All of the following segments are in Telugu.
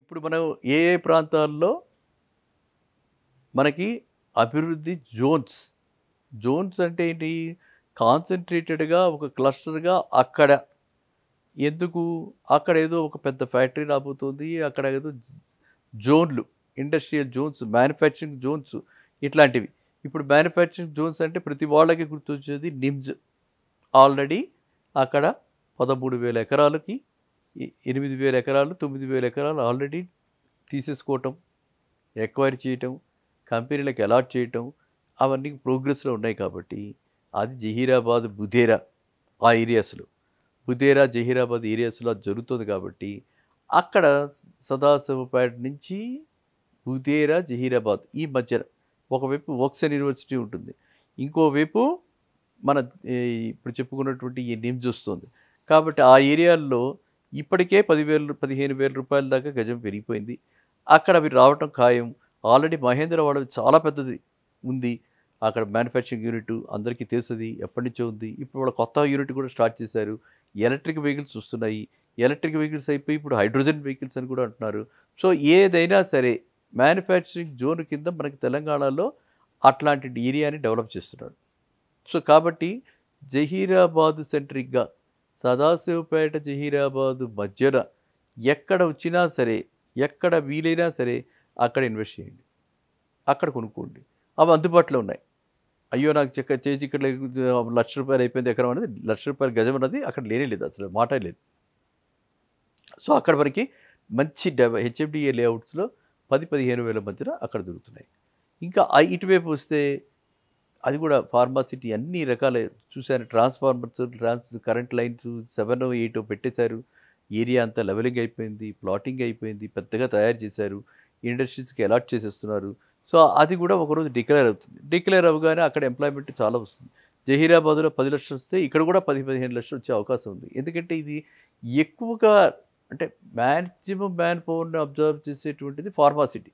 ఇప్పుడు మనం ఏ ఏ ప్రాంతాల్లో మనకి అభివృద్ధి జోన్స్ జోన్స్ అంటే ఏంటి కాన్సన్ట్రేటెడ్గా ఒక క్లస్టర్గా అక్కడ ఎందుకు అక్కడ ఏదో ఒక పెద్ద ఫ్యాక్టరీ రాబోతుంది అక్కడ ఏదో జ- జోన్లు ఇండస్ట్రియల్ జోన్స్ మ్యానుఫ్యాక్చరింగ్ జోన్స్ ఇట్లాంటివి ఇప్పుడు మ్యానుఫ్యాక్చరింగ్ జోన్స్ అంటే ప్రతి వాళ్ళకి గుర్తొచ్చేది నిమ్స్ ఆల్రెడీ అక్కడ పదమూడు వేల ఎకరాలకి ఎ- ఎనిమిది వేల ఎకరాలు తొమ్మిది వేల ఎకరాలు ఆల్రెడీ తీసేసుకోవటం ఎక్వైర్ చేయటం కంపెనీలకు అలాట్ చేయటం అవన్నీ ప్రోగ్రెస్లో ఉన్నాయి కాబట్టి అది జహీరాబాద్ బుధేరా ఆ ఏరియాస్లో బుధేరా జహీరాబాద్ ఏరియాస్లో అది జరుగుతుంది కాబట్టి అక్కడ సదాశివపేట నుంచి బుధేరా జహీరాబాద్ ఈ మధ్యన ఒకవైపు వోక్సన్ యూనివర్సిటీ ఉంటుంది ఇంకోవైపు మన ఏ, ఇప్పుడు చెప్పుకున్నటువంటి ఈ నిమ్స్ వస్తుంది కాబట్టి ఆ ఏరియాల్లో ఇప్పటికే పదివేలు పదిహేను వేల రూపాయల దాకా గజం పెరిగిపోయింది అక్కడ అవి రావటం ఖాయం ఆల్రెడీ మహేంద్రవాడ చాలా పెద్దది ఉంది అక్కడ మ్యానుఫ్యాక్చరింగ్ యూనిట్ అందరికీ తెలుస్తుంది ఎప్పటి నుంచో ఉంది ఇప్పుడు వాళ్ళ కొత్త యూనిట్ కూడా స్టార్ట్ చేశారు ఎలక్ట్రిక్ వెహికల్స్ వస్తున్నాయి ఎలక్ట్రిక్ వెహికల్స్ అయిపోయి ఇప్పుడు హైడ్రోజన్ వెహికల్స్ అని కూడా అంటున్నారు సో ఏదైనా సరే మ్యానుఫ్యాక్చరింగ్ జోన్ కింద మనకి తెలంగాణలో అట్లాంటి ఏరియాని డెవలప్ చేస్తున్నారు సో కాబట్టి జహీరాబాద్ సెంట్రిక్గా సదాశివపేట జహీరాబాద్ మధ్యన ఎక్కడ వచ్చినా సరే ఎక్కడ వీలైనా సరే అక్కడ ఇన్వెస్ట్ చేయండి అక్కడ కొనుక్కోండి అవి అందుబాటులో ఉన్నాయి అయ్యో నాకు చెక్క చేసి ఇక్కడ లేదు, లక్ష రూపాయలు అయిపోయింది ఎకరం అనేది లక్ష రూపాయల గజం అన్నది అక్కడ లేనే లేదు అసలు మాట లేదు సో అక్కడ మనకి మంచి డెవ హెచ్ఎఫ్డిఏ లేఅవుట్స్లో పది పదిహేను వేల మధ్యన అక్కడ దొరుకుతున్నాయి ఇంకా ఆ ఇటువైపు వస్తే అది కూడా ఫార్మాసిటీ అన్ని రకాల చూశాను transformers trans current lines seven eight పెట్టేశారు ఏరియా అంతా లెవెలింగ్ అయిపోయింది ప్లాటింగ్ అయిపోయింది పెద్దగా తయారు చేశారు ఇండస్ట్రీస్కి అలాట్ చేసేస్తున్నారు సో అది కూడా ఒకరోజు డిక్లేర్ అవుతుంది డిక్లేర్ అవ్వగానే అక్కడ ఎంప్లాయ్మెంట్ చాలా వస్తుంది జహీరాబాద్లో పది లక్షలు వస్తే ఇక్కడ కూడా పది పదిహేను లక్షలు వచ్చే అవకాశం ఉంది ఎందుకంటే ఇది ఎక్కువగా అంటే మ్యాక్సిమం మ్యాన్ పవర్ని అబ్జర్వ్ చేసేటువంటిది ఫార్మాసిటీ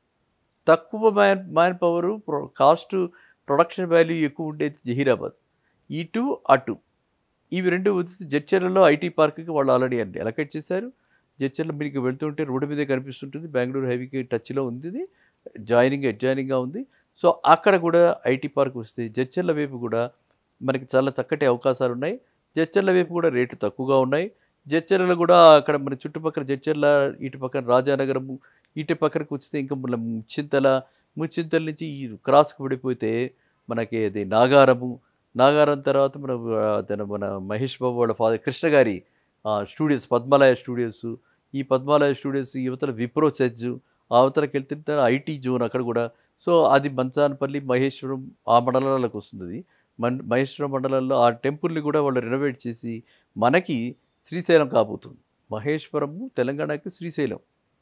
తక్కువ man man power cost production value ఎక్కువ ఉండేది జహీరాబాద్ ఇటు అటు ఇవి రెండు వచ్చి జడ్చర్లలో ఐటీ పార్క్కి వాళ్ళు ఆల్రెడీ అన్ని అలకేట్ చేశారు జడ్చర్లో మీకు వెళ్తుంటే రోడ్డు మీదే కనిపిస్తుంటుంది బెంగళూరు హైవేకి టచ్లో ఉంది ఇది జాయినింగ్ అడ్జాయినింగ్గా ఉంది సో అక్కడ కూడా ఐటీ పార్క్ వస్తే జడ్చర్ల వైపు కూడా మనకి చాలా చక్కటి అవకాశాలు ఉన్నాయి జడ్చర్ల వైపు కూడా రేట్లు తక్కువగా ఉన్నాయి జడ్చర్లలో కూడా అక్కడ మన చుట్టుపక్కల జడ్చర్ల ఇటు పక్కన రాజానగరము ఇటు పక్కనకి వస్తే ఇంకా మన ముచ్చింతల ముచ్చింతల నుంచి ఈ క్రాస్కి పడిపోతే మనకి అది నాగారము నాగారం తర్వాత మన ఆ, తన మన మహేష్ బాబు వాళ్ళ ఫాదర్ కృష్ణ గారి ఆ, స్టూడియోస్ పద్మాలయ స్టూడియోస్ ఈ పద్మాలయ స్టూడియోస్ యువతల విప్రో సెజ్ అవతలకి వెళ్తే ఐటీ జోన్ అక్కడ కూడా సో అది మంచానపల్లి మహేశ్వరం ఆ మండలాలకు వస్తుంది అది మన్ మహేశ్వరం మండలంలో ఆ టెంపుల్ని కూడా వాళ్ళు రెనోవేట్ చేసి మనకి శ్రీశైలం కాబోతుంది మహేశ్వరము తెలంగాణకి శ్రీశైలం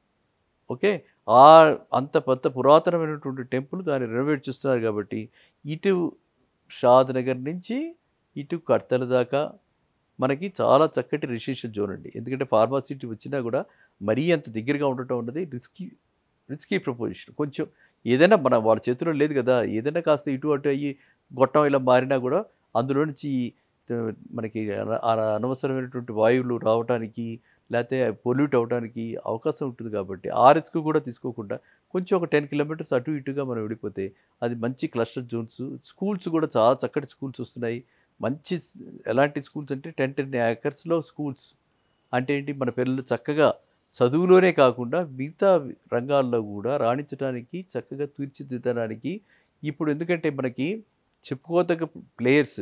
ఓకే ఆ అంత పెద్ద పురాతనమైనటువంటి టెంపుల్ దాన్ని రెనోవేట్ చేస్తున్నారు కాబట్టి ఇటు షాద్ నగర్ నుంచి ఇటు కడతల దాకా మనకి చాలా చక్కటి రిజిస్ట్రేషన్ జోన్ అండి ఎందుకంటే ఫార్మాసిటీ వచ్చినా కూడా మరీ అంత దగ్గరగా ఉండటం అన్నది రిస్కీ రిస్కీ ప్రపోజిషన్ కొంచెం ఏదైనా మన వాళ్ళ చేతిలో లేదు కదా ఏదైనా కాస్త ఇటు అటు అయ్యి గొట్టం ఇలా మారినా కూడా అందులో నుంచి ఆ, మనకి అన- అన- అనవసరమైనటువంటి వాయువులు రావడానికి లేకపోతే పొల్యూట్ అవ్వడానికి అవకాశం ఉంటుంది కాబట్టి ఆ రిస్క్ కూడా తీసుకోకుండా కొంచెం ఒక టెన్ కిలోమీటర్స్ అటు ఇటుగా మనం వెళ్ళిపోతే అది మంచి క్లస్టర్ జోన్స్ స్కూల్స్ కూడా చాలా చక్కటి స్కూల్స్ వస్తున్నాయి మంచి స్- ఎలాంటి స్కూల్స్ అంటే టెన్ టెన్ ఏకర్స్లో స్కూల్స్ అంటే ఏంటి మన పిల్లలు చక్కగా చదువులోనే కాకుండా మిగతా రంగాల్లో కూడా రాణించడానికి చక్కగా తీర్చిదిద్దడానికి ఇప్పుడు ఎందుకంటే మనకి చెప్పుకోదగ్గ ప్లేయర్స్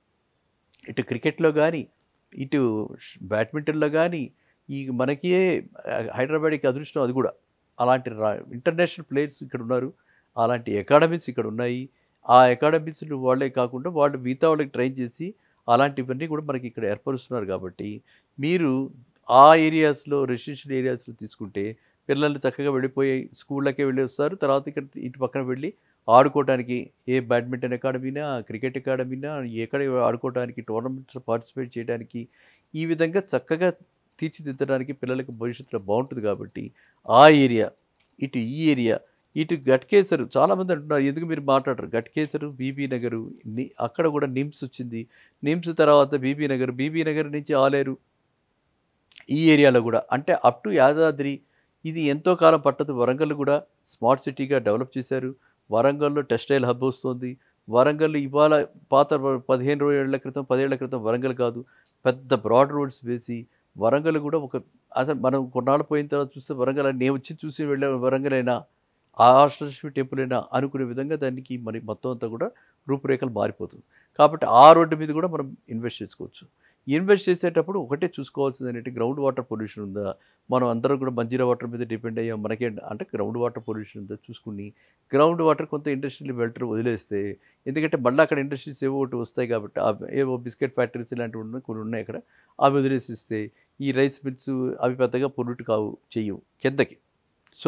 ఇటు క్రికెట్లో కానీ ఇటు ష్- బ్యాడ్మింటన్లో కానీ ఈ మనకి హైదరాబాద్కి అదృష్టం అది కూడా అలాంటి రా ఇంటర్నేషనల్ ప్లేయర్స్ ఇక్కడ ఉన్నారు అలాంటి అకాడమీస్ ఇక్కడ ఉన్నాయి ఆ అకాడమీస్ వాళ్ళే కాకుండా వాళ్ళు మిగతా వాళ్ళకి ట్రైన్ చేసి అలాంటివన్నీ కూడా మనకి ఇక్కడ ఏర్పరుస్తున్నారు కాబట్టి మీరు ఆ ఏరియాస్లో రెసిడెన్షియల్ ఏరియాస్లో తీసుకుంటే పిల్లలు చక్కగా వెళ్ళిపోయి స్కూళ్ళకే వెళ్ళి వస్తారు తర్వాత ఇక్కడ ఇటు పక్కన వెళ్ళి ఆడుకోవడానికి ఏ బ్యాడ్మింటన్ అకాడమీనా క్రికెట్ అకాడమీనా ఎక్కడ ఆడుకోవడానికి టోర్నమెంట్స్లో పార్టిసిపేట్ చేయడానికి ఈ విధంగా చక్కగా తీర్చిదిద్దడానికి పిల్లలకి భవిష్యత్తులో బాగుంటుంది కాబట్టి ఆ ఏరియా ఇటు ఈ ఏరియా ఇటు గట్కేసరు చాలామంది అంటున్నారు ఎందుకు మీరు మాట్లాడరు గట్కేసరు బీబీ నగరు ని- అక్కడ కూడా నిమ్స్ వచ్చింది నిమ్స్ తర్వాత బీబీ నగర్ బీబీ నగర్ నుంచి ఆలేరు ఈ ఏరియాలో కూడా అంటే అప్ టు యాదాద్రి ఇది ఎంతో కాలం పట్టదు వరంగల్ కూడా స్మార్ట్ సిటీగా డెవలప్ చేశారు వరంగల్లో టెక్స్టైల్ హబ్ వస్తుంది వరంగల్ ఇవాళ పాత పదిహేను రోజు ఏళ్ల క్రితం పదేళ్ల క్రితం వరంగల్ కాదు పెద్ద బ్రాడ్ రోడ్స్ వేసి వరంగల్ కూడా ఒక అసలు మనం కొన్నాళ్ళు పోయిన తర్వాత చూస్తే వరంగల్ నేను వచ్చి చూసి వెళ్ళే వరంగల్ అయినా ఆ అష్టలక్ష్మి టెంపుల్ అయినా అనుకునే విధంగా దానికి మరి మొత్తం అంతా కూడా రూపురేఖలు మారిపోతుంది కాబట్టి ఆ రోడ్డు మీద కూడా మనం ఇన్వెస్ట్ చేసుకోవచ్చు ఇన్వెస్ట్ చేసేటప్పుడు ఒకటే చూసుకోవాల్సింది ఏంటంటే గ్రౌండ్ వాటర్ పొల్యూషన్ ఉందా మనం అందరం కూడా మంజీరా వాటర్ మీద డిపెండ్ అయ్యాం మనకే అంటే గ్రౌండ్ వాటర్ పొల్యూషన్ ఉందా చూసుకుని గ్రౌండ్ వాటర్ కొంత ఇండస్ట్రియల్ వెల్టర్ వదిలేస్తే ఎందుకంటే మళ్ళీ అక్కడ ఇండస్ట్రీస్ ఏవో ఒకటి వస్తాయి కాబట్టి ఆ ఏవో బిస్కెట్ ఫ్యాక్టరీస్ ఇలాంటివి ఉన్నాయి కొన్ని ఉన్నాయి అక్కడ అవి వదిలేసిస్తే ఈ రైస్ మిల్స్ అవి పెద్దగా పొల్యూట్ కావు చెయ్యవు కిందకి సో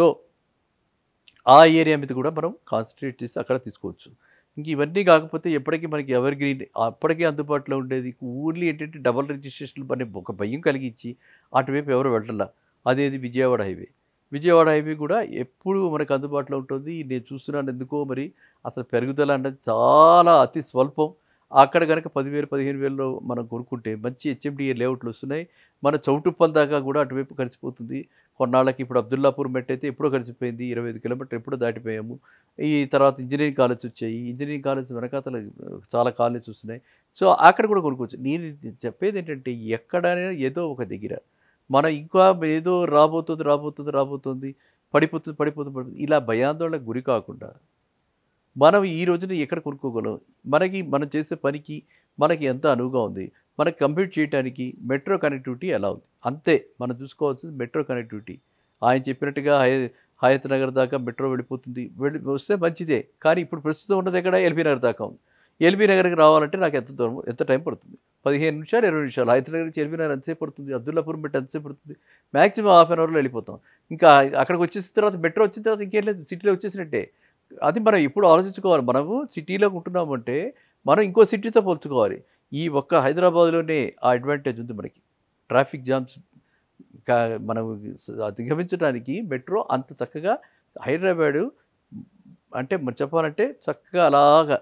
ఆ ఏరియా మీద కూడా మనం కాన్సన్ట్రేట్ చేసి అక్కడ తీసుకోవచ్చు ఇంక ఇవన్నీ కాకపోతే ఎప్పటికీ మనకి ఎవర్ గ్రీన్ అప్పటికీ అందుబాటులో ఉండేది ఊర్లీ ఏంటంటే డబల్ రిజిస్ట్రేషన్ అనే ఒక భయం కలిగించి అటువైపు ఎవరు వెళ్ళాల అదేది విజయవాడ హైవే విజయవాడ హైవే కూడా ఎప్పుడు మనకు అందుబాటులో ఉంటుంది నేను చూస్తున్నాను ఎందుకో మరి అసలు పెరుగుదల అన్నది చాలా అతి స్వల్పం అక్కడ కనుక పదివేలు పదిహేను వేలలో మనం కొనుక్కుంటే మంచి హెచ్ఎండిఏ లేఅవుట్లు వస్తున్నాయి మన చౌటుప్పల్ దాకా కూడా అటువైపు కలిసిపోతుంది కొన్నాళ్ళకి ఇప్పుడు అబ్దుల్లాపూర్ మెట్ అయితే ఎప్పుడో కలిసిపోయింది ఇరవై ఐదు కిలోమీటర్ ఎప్పుడో దాటిపోయాము ఈ తర్వాత ఇంజనీరింగ్ కాలేజ్ వచ్చాయి ఇంజనీరింగ్ కాలేజ్ వెనకాతల చాలా కాలేజ్ వస్తున్నాయి సో అక్కడ కూడా కొనుక్కోవచ్చు నేను చెప్పేది ఏంటంటే ఎక్కడైనా ఏదో ఒక దగ్గర మనం ఇంకా ఏదో రాబోతుంది రాబోతుంది రాబోతుంది పడిపోతుంది పడిపోతుంది పడిపోతుంది ఇలా భయాందోళనకు గురి కాకుండా మనం ఈ రోజున ఎక్కడ కొనుక్కోగలం మనకి మనం చేసే పనికి మనకి ఎంత అనువుగా ఉంది మనకి కంప్లీట్ చేయడానికి మెట్రో కనెక్టివిటీ ఎలా ఉంది అంతే మనం చూసుకోవాల్సింది మెట్రో కనెక్టివిటీ ఆయన చెప్పినట్టుగా హయ హయత్ నగర్ దాకా మెట్రో వెళ్ళిపోతుంది వెళ్ళి వస్తే మంచిదే కానీ ఇప్పుడు ప్రస్తుతం ఉన్నది ఎక్కడ ఎల్బీ నగర్ దాకా ఉంది ఎల్బీ నగర్కి రావాలంటే నాకు ఎంత దూరం ఎంత టైం పడుతుంది పదిహేను నిమిషాలు ఇరవై నిమిషాలు హయత్ నగర్ నుంచి ఎల్బీ నగర్ ఎంతసేపు పడుతుంది అబ్దుల్లాపూర్ మెట్ ఎంతసేపు పడుతుంది మ్యాక్సిమం హాఫ్ అన్ అవర్లో వెళ్ళిపోతాం ఇంకా అక్కడికి వచ్చేసిన తర్వాత మెట్రో వచ్చిన తర్వాత ఇంకేం లేదు సిటీలో వచ్చేసినట్టే అది మనం ఎప్పుడు ఆలోచించుకోవాలి మనము సిటీలో ఉంటున్నామంటే మనం ఇంకో సిటీతో పోల్చుకోవాలి ఈ ఒక్క హైదరాబాద్లోనే ఆ అడ్వాంటేజ్ ఉంది మనకి ట్రాఫిక్ జామ్స్ కా- మనం అధిగమించడానికి మెట్రో అంత చక్కగా హైదరాబాదు అంటే మరి చెప్పాలంటే చక్కగా అలాగా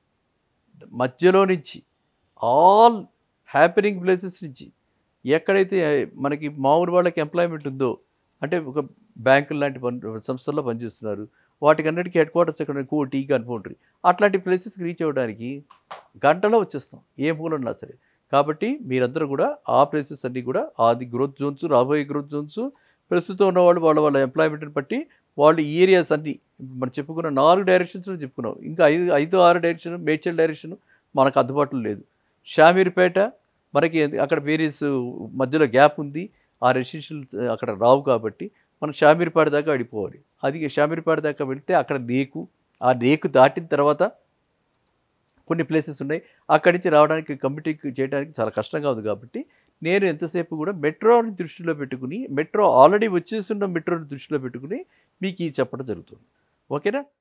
మధ్యలో నుంచి ఆల్ హ్యాపెనింగ్ ప్లేసెస్ నుంచి ఎక్కడైతే మనకి మామూలు వాళ్ళకి ఎంప్లాయ్మెంట్ ఉందో అంటే ఒక బ్యాంకులు లాంటి పని సంస్థల్లో పనిచేస్తున్నారు వాటికన్నిటికీ హెడ్ క్వార్టర్స్ ఎక్కడ ఉన్నాయి? కోటి కన్ఫౌండరీ అట్లాంటి ప్లేసెస్కి రీచ్ అవ్వడానికి గంటలో వచ్చేస్తాం ఏ మూలన్నా సరే కాబట్టి మీరందరూ కూడా ఆ ప్లేసెస్ అన్నీ కూడా ఆది గ్రోత్ జోన్స్ రాబోయే గ్రోత్ జోన్స్ ప్రస్తుతం ఉన్నవాళ్ళు వాళ్ళ వాళ్ళ ఎంప్లాయ్మెంట్ని బట్టి వాళ్ళు ఈ ఏరియాస్ అన్నీ మనం చెప్పుకున్న నాలుగు డైరెక్షన్స్లో చెప్పుకున్నాం ఇంకా ఐదు ఐదు ఆరు డైరెక్షన్ మేడ్చల్ డైరెక్షన్ మనకు అందుబాటులో లేదు షామీర్పేట మనకి అక్కడ వేరియస్ మధ్యలో గ్యాప్ ఉంది ఆ రెసిడెన్షియల్ అక్కడ రావు కాబట్టి మనం షామీర్పేట దాకా వెళ్ళిపోవాలి అది షామీర్పేట దాకా వెళ్తే అక్కడ నేకు ఆ నేకు దాటిన తర్వాత కొన్ని ప్లేసెస్ ఉన్నాయి అక్కడి నుంచి రావడానికి కమిటీకి చేయడానికి చాలా కష్టంగా ఉంది కాబట్టి నేను ఎంతసేపు కూడా మెట్రోని దృష్టిలో పెట్టుకుని మెట్రో ఆల్రెడీ వచ్చేస్తున్న మెట్రోని దృష్టిలో పెట్టుకుని మీకు ఇది చెప్పడం జరుగుతుంది ఓకేనా